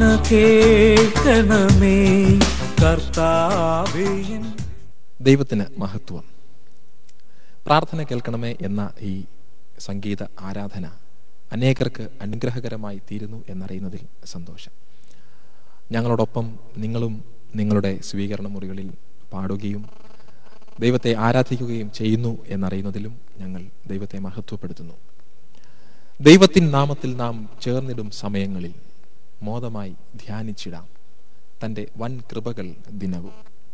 കേൾക്കണമേ കർത്താവേ എൻ ദൈവത്തിന് മഹത്വം പ്രാർത്ഥന കേൾക്കണമേ എന്ന ഈ സംഗീത ആരാധന അനേകർക്ക് അനുഗ്രഹകരമായി തീരുന്നു എന്നറിയുന്നതിൽ സന്തോഷം ഞങ്ങളോടൊപ്പം നിങ്ങളും നിങ്ങളുടെ സ്വീകരണ മുറികളിൽ പാടുകയും ദൈവത്തെ ആരാധിക്കുകയും ചെയ്യുന്നു എന്നറിയുന്നതിലും ഞങ്ങൾ ദൈവത്തെ മഹത്വപ്പെടുത്തുന്നു ദൈവത്തിൻ നാമത്തിൽ നാം ചേർന്നിടും സമയങ്ങളിൽ മോദമായി ധ്യാനിച്ചിടാം തൻ്റെ വൻ കൃപകൾ ദിനവും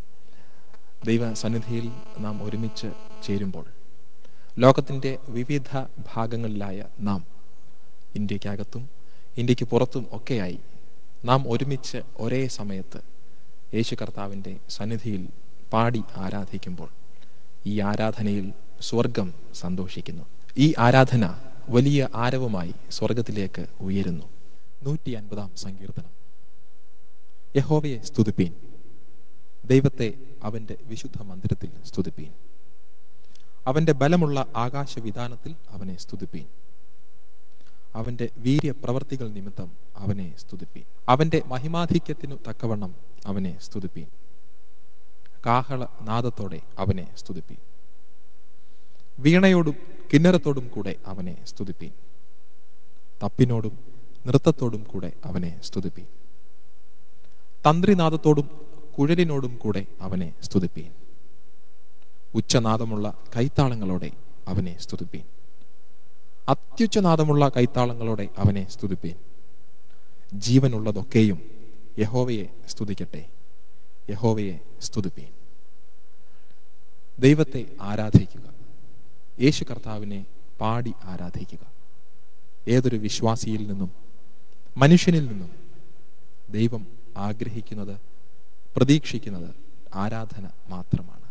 ദൈവ സന്നിധിയിൽ നാം ഒരുമിച്ച് ചേരുമ്പോൾ ലോകത്തിൻ്റെ വിവിധ ഭാഗങ്ങളിലായ നാം ഇന്ത്യക്കകത്തും ഇന്ത്യക്ക് പുറത്തും ഒക്കെയായി നാം ഒരുമിച്ച് ഒരേ സമയത്ത് യേശു കർത്താവിൻ്റെ സന്നിധിയിൽ പാടി ആരാധിക്കുമ്പോൾ ഈ ആരാധനയിൽ സ്വർഗം സന്തോഷിക്കുന്നു ഈ ആരാധന വലിയ ആരവമായി സ്വർഗത്തിലേക്ക് ഉയരുന്നു നൂറ്റി അൻപതാം സങ്കീർത്തനം യഹോവയെ സ്തുതിപ്പീൻ ദൈവത്തെ അവന്റെ വിശുദ്ധ മന്ദിരത്തിൽ സ്തുതിപ്പീൻ അവന്റെ ബലമുള്ള ആകാശവിധാനത്തിൽ അവനെ സ്തുതിപ്പീൻ അവന്റെ വീര്യ പ്രവർത്തികൾ നിമിത്തം അവനെ സ്തുതിപ്പീൻ അവന്റെ മഹിമാധിക്യത്തിനു തക്കവണ്ണം അവനെ സ്തുതിപ്പീൻ കാഹള നാദത്തോടെ അവനെ സ്തുതിപ്പീൻ വീണയോടും കിന്നരത്തോടും കൂടെ അവനെ സ്തുതിപ്പീൻ തപ്പിനോടും നൃത്തത്തോടും കൂടെ അവനെ സ്തുതിപ്പീൻ തന്ത്രിനാദത്തോടും കുഴലിനോടും കൂടെ അവനെ സ്തുതിപ്പീൻ ഉച്ചനാദമുള്ള കൈത്താളങ്ങളോടെ അവനെ സ്തുതിപ്പീൻ അത്യുച്ചനാദമുള്ള കൈത്താളങ്ങളോടെ അവനെ സ്തുതിപ്പീൻ ജീവനുള്ളതൊക്കെയും യഹോവയെ സ്തുതിക്കട്ടെ യഹോവയെ സ്തുതിപ്പീൻ ദൈവത്തെ ആരാധിക്കുക യേശു കർത്താവിനെ പാടി ആരാധിക്കുക ഏതൊരു വിശ്വാസിയിൽ നിന്നും മനുഷ്യനിൽ നിന്നും ദൈവം ആഗ്രഹിക്കുന്നത് പ്രതീക്ഷിക്കുന്നത് ആരാധന മാത്രമാണ്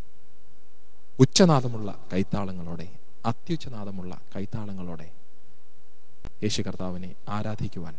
ഉച്ചനാദമുള്ള കൈത്താളങ്ങളോടെ അത്യുച്ചനാദമുള്ള കൈത്താളങ്ങളോടെ യേശു കർത്താവിനെ ആരാധിക്കുവാൻ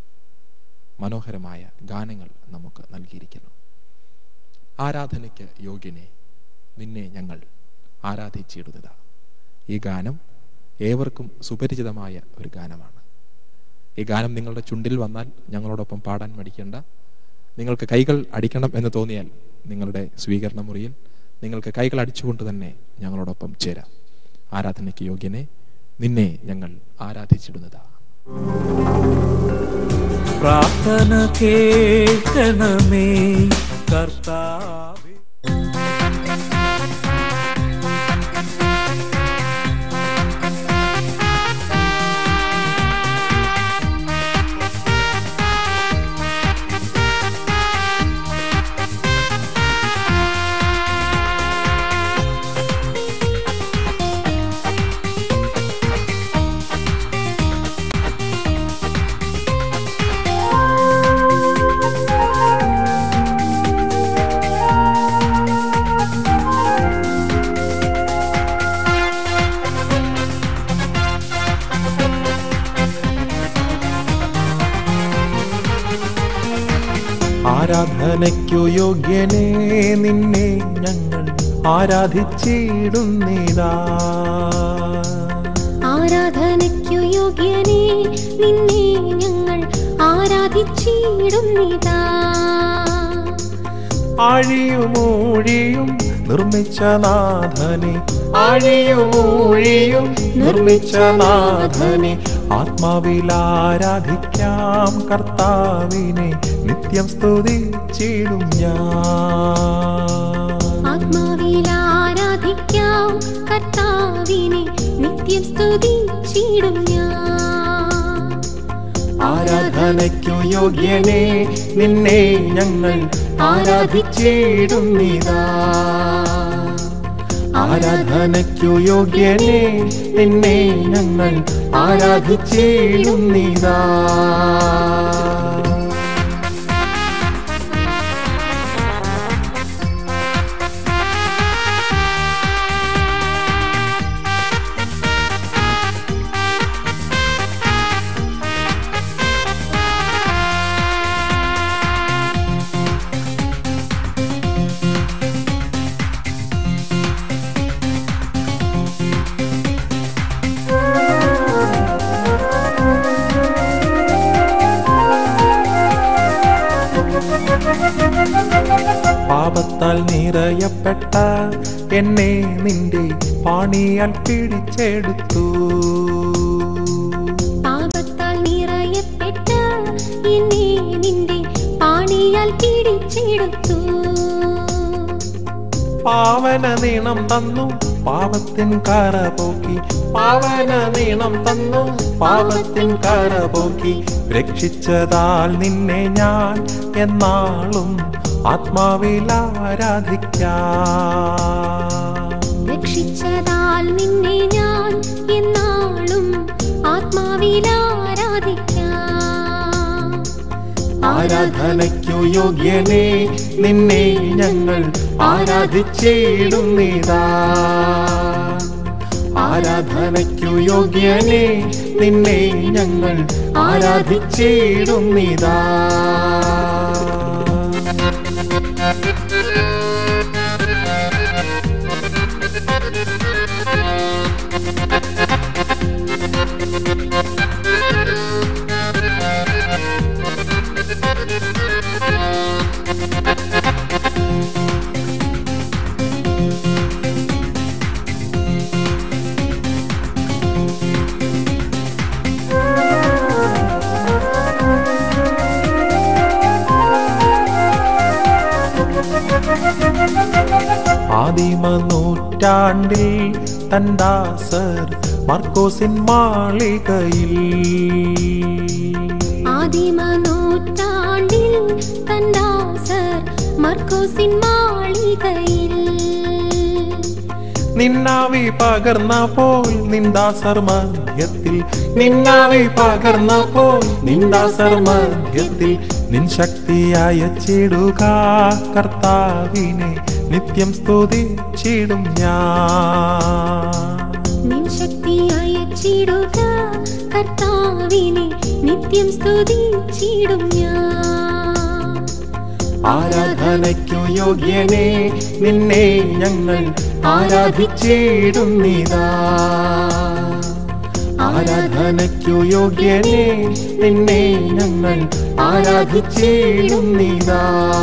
മനോഹരമായ ഗാനങ്ങൾ നമുക്ക് നൽകിയിരിക്കുന്നു ആരാധനയ്ക്ക് യോഗ്യനെ നിന്നെ ഞങ്ങൾ ആരാധിച്ചിടുന്നതാ ഈ ഗാനം ഏവർക്കും സുപരിചിതമായ ഒരു ഗാനമാണ് ഈ ഗാനം നിങ്ങളുടെ ചുണ്ടിൽ വന്നാൽ ഞങ്ങളോടൊപ്പം പാടാൻ മടിക്കേണ്ട നിങ്ങൾക്ക് കൈകൾ അടിക്കണം എന്ന് തോന്നിയാൽ നിങ്ങളുടെ സ്വീകരണ മുറിയിൽ നിങ്ങൾക്ക് കൈകൾ അടിച്ചുകൊണ്ട് തന്നെ ഞങ്ങളോടൊപ്പം ചേരാം ആരാധനയ്ക്ക് യോഗ്യനെ നിന്നെ ഞങ്ങൾ ആരാധിച്ചിടുന്നതാ പ്രാർത്ഥന കേൾക്കണമേ കർത്താവേ ആരാധനയ്ക്കു യോഗ്യനെ നിന്നെ ഞങ്ങൾ ആരാധിച്ചിടുന്നിതാ ആരാധനയ്ക്കു യോഗ്യനെ നിന്നെ ഞങ്ങൾ ആരാധിച്ചിടുന്നിതാ ആഴിയുമൂഴിയും നിർമ്മിച്ച നാഥനെ ആഴിയുമൂഴിയും നിർമ്മിച്ച നാഥനെ ആത്മാവിൽ ആരാധിക്കാം കർത്താവിനെ നിത്യം സ്തുതിച്ചിടും ഞാൻ ആത്മാവിൽ ആരാധിക്കാം കർത്താവിനെ നിത്യം സ്തുതിച്ചിടും ഞാൻ ആരാധനയ്ക്കു യോഗ്യനെ നിന്നെ ഞങ്ങൾ ആരാധിച്ചിടുന്നിതാ ആരാധനയ്ക്കു യോഗ്യനെ നിന്നെ ഞങ്ങൾ ആരാധിച്ചിടുന്നിതാ പാപത്താൽ നിറയപ്പെട്ട എന്നെ നിന്റെ പാണിയാൽ പിടിച്ചെടുത്തു പാപത്താൽ നിറയപ്പെട്ട എന്നെ നിന്റെ പാണിയാൽ പിടിച്ചെടുത്തു പാവന നീണം തന്നു പാപത്തിൻ കറ പോക്കി പാവന നീണം തന്നു പാപത്തിൻ കറ പോക്കി രക്ഷിച്ചതാൽ നിന്നെ ഞാൻ എന്നാളും ആത്മാവിൽ ആരാധിക്കാം രക്ഷിച്ചതാൽ നിന്നെ ഞാൻ എന്നാളും ആത്മാവിൽ ആരാധിക്കാം ആരാധനയ്ക്കു യോഗ്യനെ നിന്നെ ഞങ്ങൾ ആരാധിച്ചിടുന്നിതാ ആരാധനയ്ക്കു യോഗ്യനെ നിന്നെ ഞങ്ങൾ ആരാധിച്ചിടുന്നിതാ ആദിമ നൂറ്റാണ്ടിൽ തൻദാസർ മർക്കോസിൻ മാളികയിൽ ആദിമ നൂറ്റാണ്ടിൽ തന്നാസർ മർക്കോസിൻ മാളികയിൽ നിന്നാവി പകർന്ന പോൽ നിന്ദാസർ മധ്യത്തിൽ നിന്നാവി പകർന്ന പോൽ നിന്ദാസർ മധ്യത്തിൽ നിൻ ശക്തിയായ ചിടുക കർത്താവിനെ നിത്യം സ്തുതിച്ചിടും ഞാൻ നിൻ ശക്തി അയച്ചിടുക കർത്താവിനെ നിത്യം സ്തുതിച്ചിടും ഞാൻ ആരാധനയ്ക്കു യോഗ്യനെ നിന്നെ ഞങ്ങൾ ആരാധിച്ചിടുന്നിതാ ആരാധനയ്ക്കു യോഗ്യനെ നിന്നെ ഞങ്ങൾ ആരാധിച്ചിടുന്നിതാ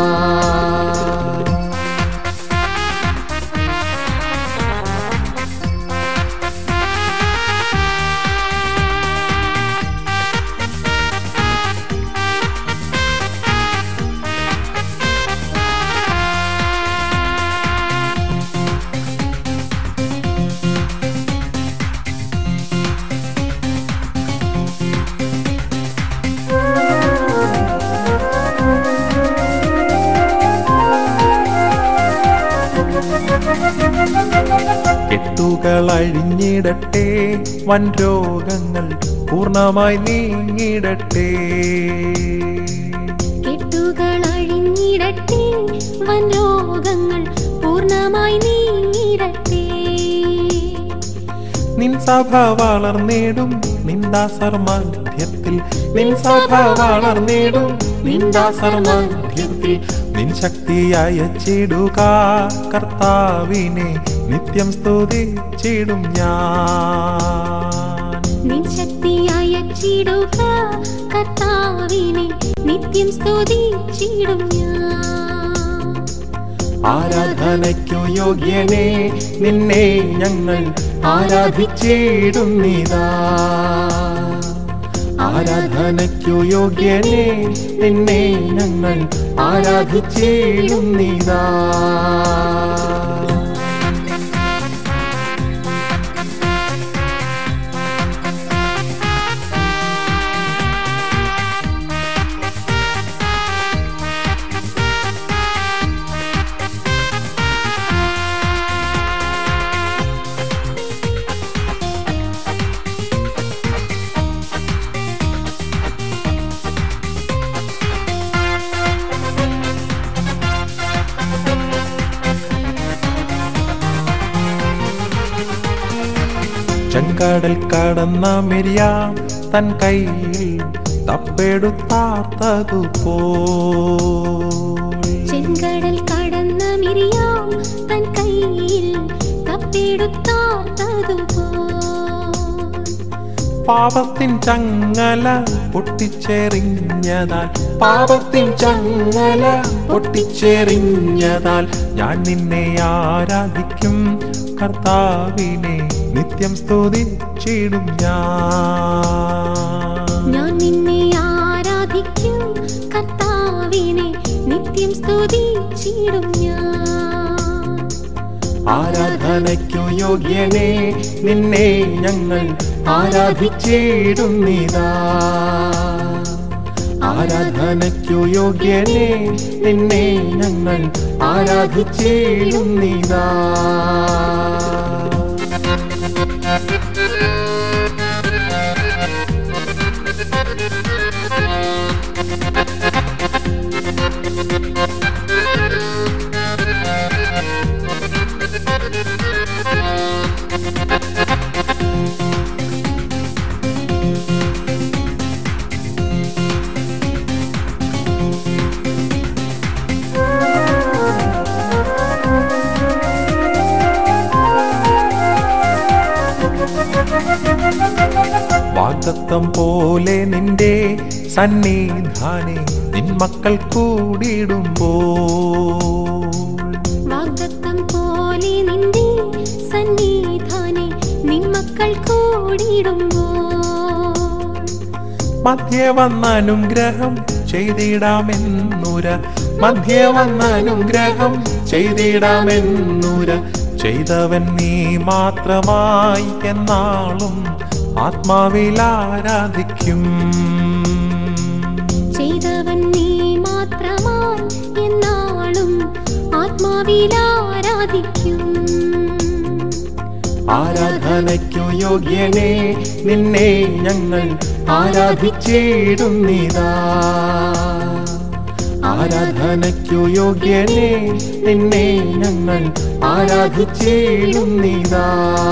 കെട്ടുകൾ അഴിഞ്ഞിടട്ടെ വൻ രോഗങ്ങൾ പൂർണ്ണമായി നീങ്ങിടട്ടെ കെട്ടുകൾ അഴിഞ്ഞിടട്ടെ വൻ രോഗങ്ങൾ പൂർണ്ണമായി നീങ്ങിടട്ടെ നിൻ സഭ വളർന്നിടും നിന്ദാസർ മധ്യത്തിൽ നിൻ സഭ വളർന്നിടും നിന്ദാസർ മധ്യത്തിൽ നിൻ ശക്തിയായ ചിടുക കർത്താവിനെ നിത്യം സ്തുതിച്ചിടും ഞാൻ നിൻ ശക്തി അയച്ചിടുക കർത്താവിനെ നിത്യം സ്തുതിച്ചിടും ഞാൻ ആരാധനയ്ക്കു യോഗ്യനെ നിന്നെ ഞങ്ങൾ ആരാധിച്ചിടുന്നിതാ ആരാധനയ്ക്കു യോഗ്യനെ നിന്നെ ഞങ്ങൾ ആരാധിച്ചിടുന്നിതാ ചെങ്കടൽ കടന്ന മിരിയാം തൻ കയ്യിൽ തപ്പെടുത്താർത്തതുപോ ചെങ്കടൽ കടന്ന മിരിയാം തൻ കയ്യിൽ തപ്പിടുത്താർത്തതുപോ പാപത്തിൻ ചങ്ങല പൊട്ടിച്ചെറിഞ്ഞതാൽ പാപത്തിൻ ചങ്ങല പൊട്ടിച്ചെറിഞ്ഞതാൽ ഞാൻ നിന്നെ ആരാധിക്കും കർത്താവിനെ നിത്യം സ്തുതിച്ചിടും ഞാൻ ഞാൻ നിന്നെ ആരാധിക്കും കർത്താവിനെ നിത്യം സ്തുതിച്ചിടും ഞാൻ ആരാധനയ്ക്കു യോഗ്യനെ നിന്നെ ഞങ്ങൾ ആരാധിച്ചിടുന്നിതാ ആരാധനയ്ക്കു യോഗ്യനെ നിന്നെ ഞങ്ങൾ ആരാധിച്ചിടുന്നിതാ വാഗ്ദത്തം പോലെ നിന്റെ സന്നിധാനെ നിൻ മക്കൾ കൂടിയിടുമ്പോൾ വാഗ്ദത്തം പോലെ നിന്റെ സന്നിധാനെ നിമ്മക്കൾ കൂടിയിടുമ്പോൾ മധ്യ വന്നനുഗ്രഹം ചെയ്തിടാമെന്നുര മധ്യ വന്നനുഗ്രഹം ചെയ്തിടാമെന്നുര ചെയ്തവൻ നീ മാത്രമായി എന്നാളും ആത്മാവിൽ ആരാധിക്കും ചെയ്തവൻ നീ മാത്രമായി എന്നാളും ആത്മാവിൽ ആരാധിക്കും ആരാധനയ്ക്കു യോഗ്യനെ നിന്നെ ഞങ്ങൾ ആരാധിച്ചിടുന്നിതാ ആരാധനയ്ക്കു യോഗ്യനെ നിന്നെ ഞങ്ങൾ ആരാധിച്ചിടുന്നിതാ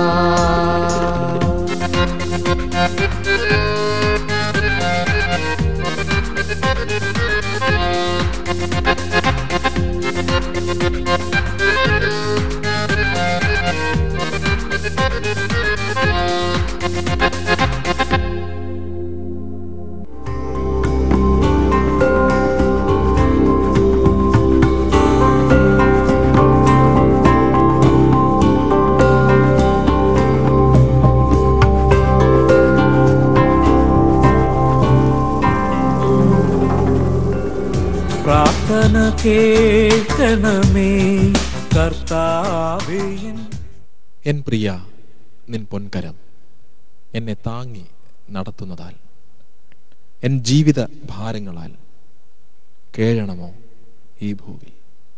പ്രാർത്ഥന കേൾക്കണമേ കർത്താവേ എൻ എൻ പ്രിയ നിൻ പൊൻകരം എന്നെ താങ്ങി നടത്തുന്നതാൽ എൻ ജീവിത ഭാരങ്ങളാൽ കേഴണമോ ഈ ഭൂവിൽ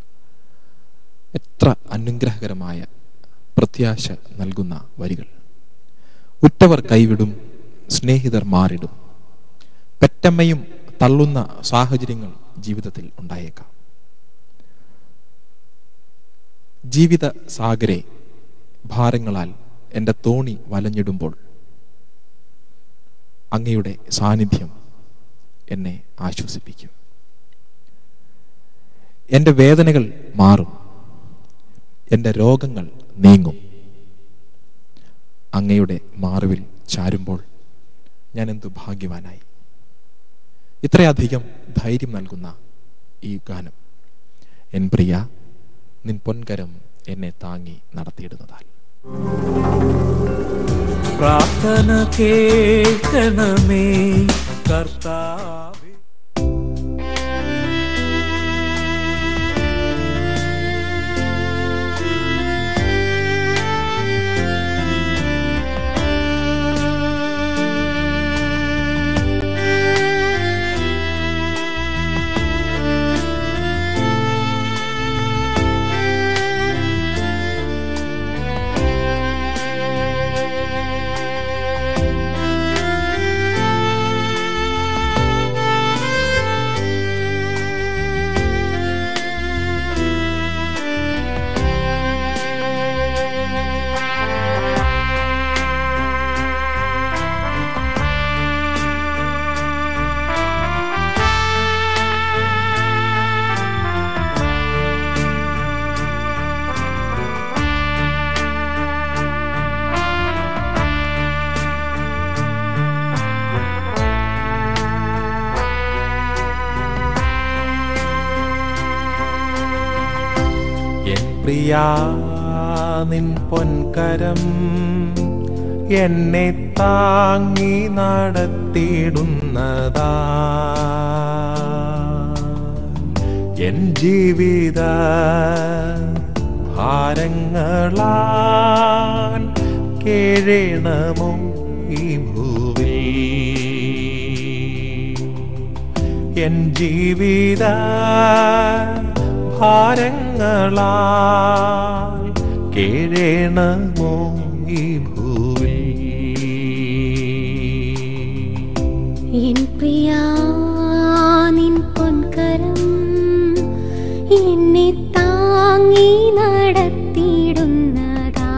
എത്ര അനുഗ്രഹകരമായ പ്രത്യാശ നൽകുന്ന വരികൾ ഉറ്റവർ കൈവിടും സ്നേഹിതർ മാറിടും പെറ്റമ്മയും തള്ളുന്ന സാഹചര്യങ്ങൾ ജീവിതത്തിൽ ഉണ്ടായേക്കാം ജീവിത സാഗരെ ഭാരങ്ങളാൽ എൻ്റെ തോണി വലഞ്ഞിടുമ്പോൾ അങ്ങയുടെ സാന്നിധ്യം എന്നെ ആശ്വസിപ്പിക്കും എൻ്റെ വേദനകൾ മാറും എൻ്റെ രോഗങ്ങൾ നീങ്ങും അങ്ങയുടെ മാറിവിൽ ചാരുമ്പോൾ ഞാൻ എന്തു ഭാഗ്യവാനായി ഇത്രയധികം ധൈര്യം നൽകുന്ന ഈ ഗാനം എൻ പ്രിയ നിൻ പൊൻകരം എന്നെ താങ്ങി നടത്തിയിടുന്നതാൽ പ്രാർത്ഥന കേൾക്കണമേ കർത്താവേ യേശുവേ പ്രിയ നിൻ പൊൻകരം എന്നെ താങ്ങി നടത്തിയിടുന്നതാ എൻ ജീവിത ഭാരങ്ങളാൽ കേഴണമോ ഈ ഭൂവിൽ എൻ ജീവിത ഭാരങ്ങളാൽ കേഴണമോ ഈ ഭൂവിൽ എൻ പ്രിയാ നിൻ പൊൻകരം എന്നെ താങ്ങി നടത്തിയിടുന്നതാ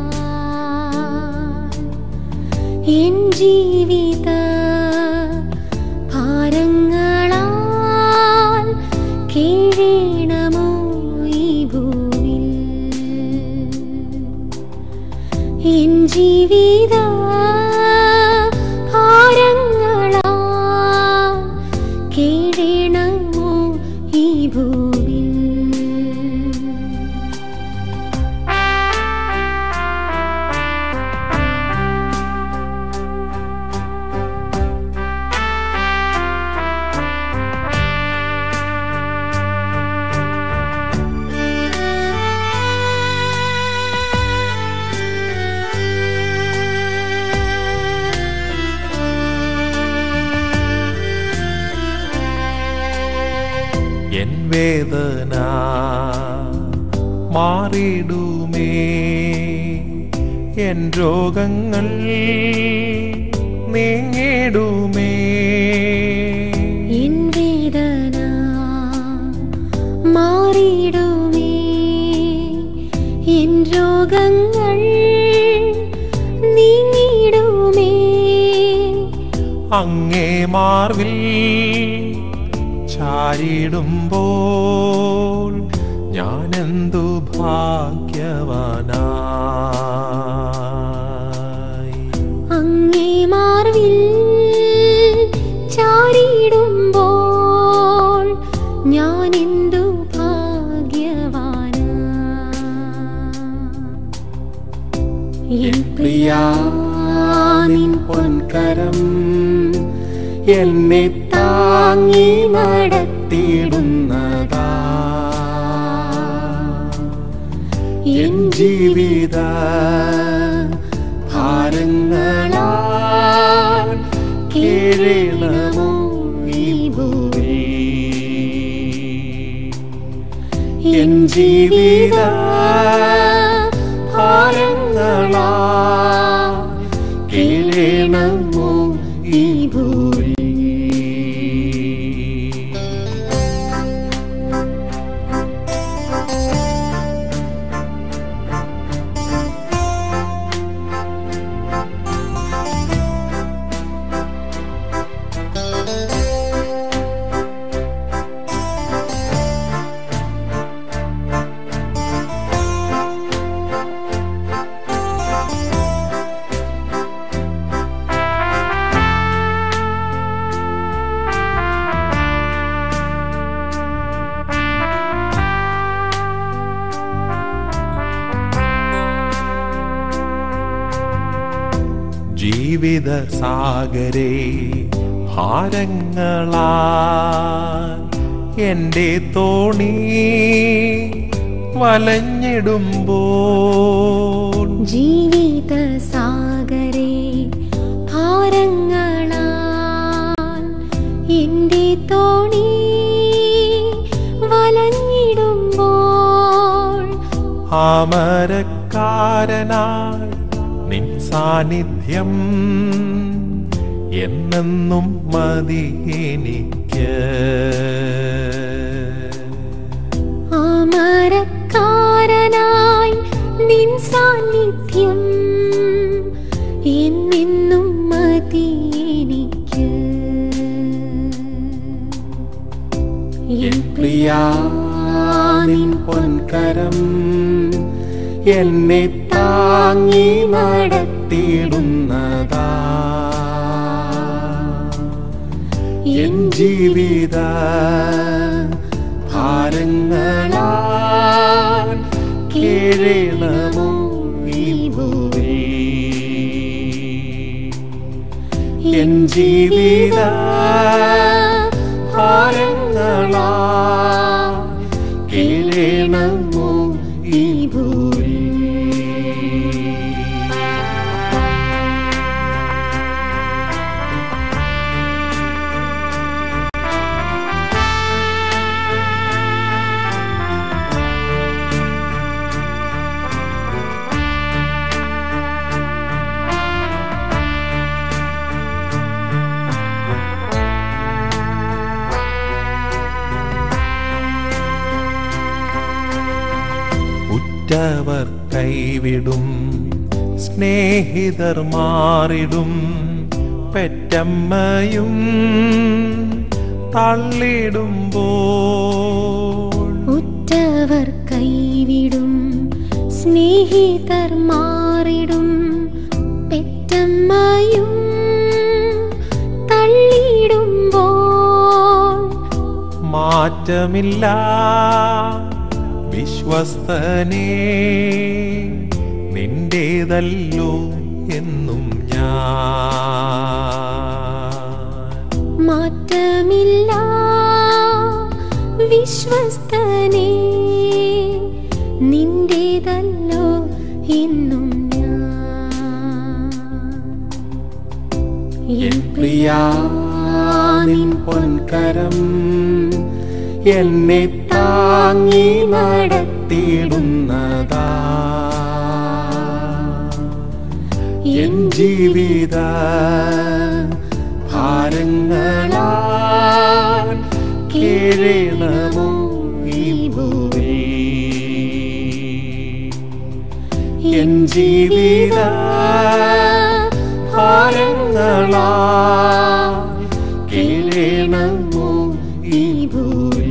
എൻ ജീവിത ഭാരങ്ങളാൽ കീഴണമോ ഈ ഭൂവിൽ എൻ ജീവിത ഭാരങ്ങളാൽ കീഴണമോ ഈ ഭൂവിൽ എൻ വേദന മാറിടുമേ എൻ രോഗങ്ങൾ നീങ്ങിടുമേ എൻ വേദന മാറിയിടുമേ എൻ രോഗങ്ങൾ നീങ്ങിടുമേ അങ്ങേ മാർവിൽ ചാരിടുമ്പോൾ ഞാനെന്തു ഭാഗ്യവാനായി അങ്ങേ മാർവിൽ ചാരിടുമ്പോൾ ഞാൻ എന്തു ഭാഗ്യവാനാ എൻ പ്രിയാ നിൻ പൊൻകരം എന്നെ താങ്ങി നടത്തിയിടുന്നതാ എൻ ജീവിത ഭാരങ്ങളാൽ കീഴണമോ ഈ ഭൂമി എൻ ജീവിത ഭാരങ്ങളാൽ കീഴണമോ ഈ ഭൂമി ജീവിത സാഗരേ ഭാരങ്ങളാ എൻ്റെ തോണി വലഞ്ഞിടുമ്പോൾ ജീവിത സാഗരേ ഭാരങ്ങളാൽ എൻ്റെ തോണി വലഞ്ഞിടുമ്പോൾ അമരക്കാരനായി നിൻ സാന്നിധ്യം എന്നെന്നും മതി എനിക്ക് അമരക്കാരനായി നിൻ സാന്നിധ്യം എന്നെന്നും മതി എനിക്ക് എൻ പ്രിയാ നിൻ പൊൻകരം എന്നെ താങ്ങി നടത്തിയിടുന്നതാ എൻ ജീവിത ഭാരങ്ങളാൽ ജീവിത ഭാരങ്ങളാ കീഴേണമോ ഈ ഭൂമി ഉറ്റവർ കൈവിടും സ്നേഹിതർ മാറിടും പെറ്റമ്മയും തള്ളിടുമ്പോൾ ഉറ്റവർ കൈവിടും സ്നേഹിതർ മാറിടും പെറ്റമ്മയും തള്ളിയിടുമ്പോൾ മാറ്റമില്ല വിശ്വസ്തനേ നിന്റേതല്ലോ എന്നും ഞാൻ മാറ്റമില്ല വിശ്വസ്തനേ നിന്റേതല്ലോ എന്നും ഞാൻ എൻ പ്രിയാ നിൻ പൊൻകരം എന്നെ താങ്ങി നടത്തിയിടുന്നതാ എൻ ജീവിത ഭാരങ്ങളാൽ കീഴണമോ ഈ ഭൂമി എൻ ജീവിത ഭാരങ്ങളാൽ കീഴണമോ ഈ ഭൂമി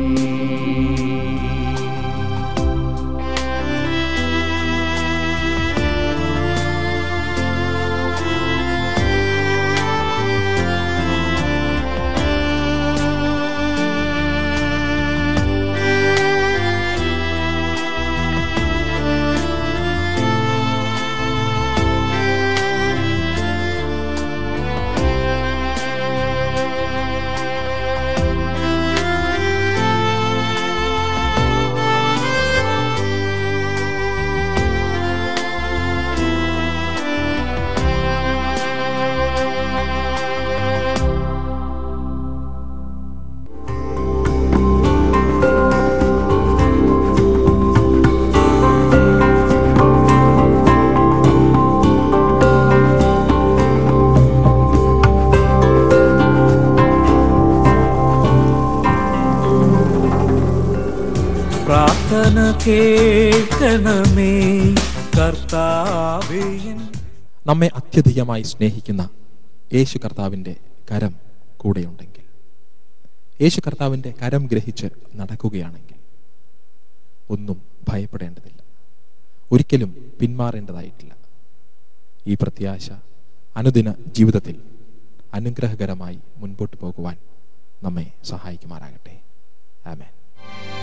പ്രാർത്ഥന കേൾക്കണമേ കർത്താവേ എൻ നമ്മെ അത്യധികമായി സ്നേഹിക്കുന്ന യേശു കർത്താവിൻ്റെ കരം കൂടെയുണ്ടെങ്കിൽ യേശു കർത്താവിൻ്റെ കരം ഗ്രഹിച്ച് നടക്കുകയാണെങ്കിൽ ഒന്നും ഭയപ്പെടേണ്ടതില്ല ഒരിക്കലും പിന്മാറേണ്ടതായിട്ടില്ല ഈ പ്രത്യാശ അനുദിന ജീവിതത്തിൽ അനുഗ്രഹകരമായി മുൻപോട്ട് പോകുവാൻ നമ്മെ സഹായിക്കുമാറാകട്ടെ ആമേൻ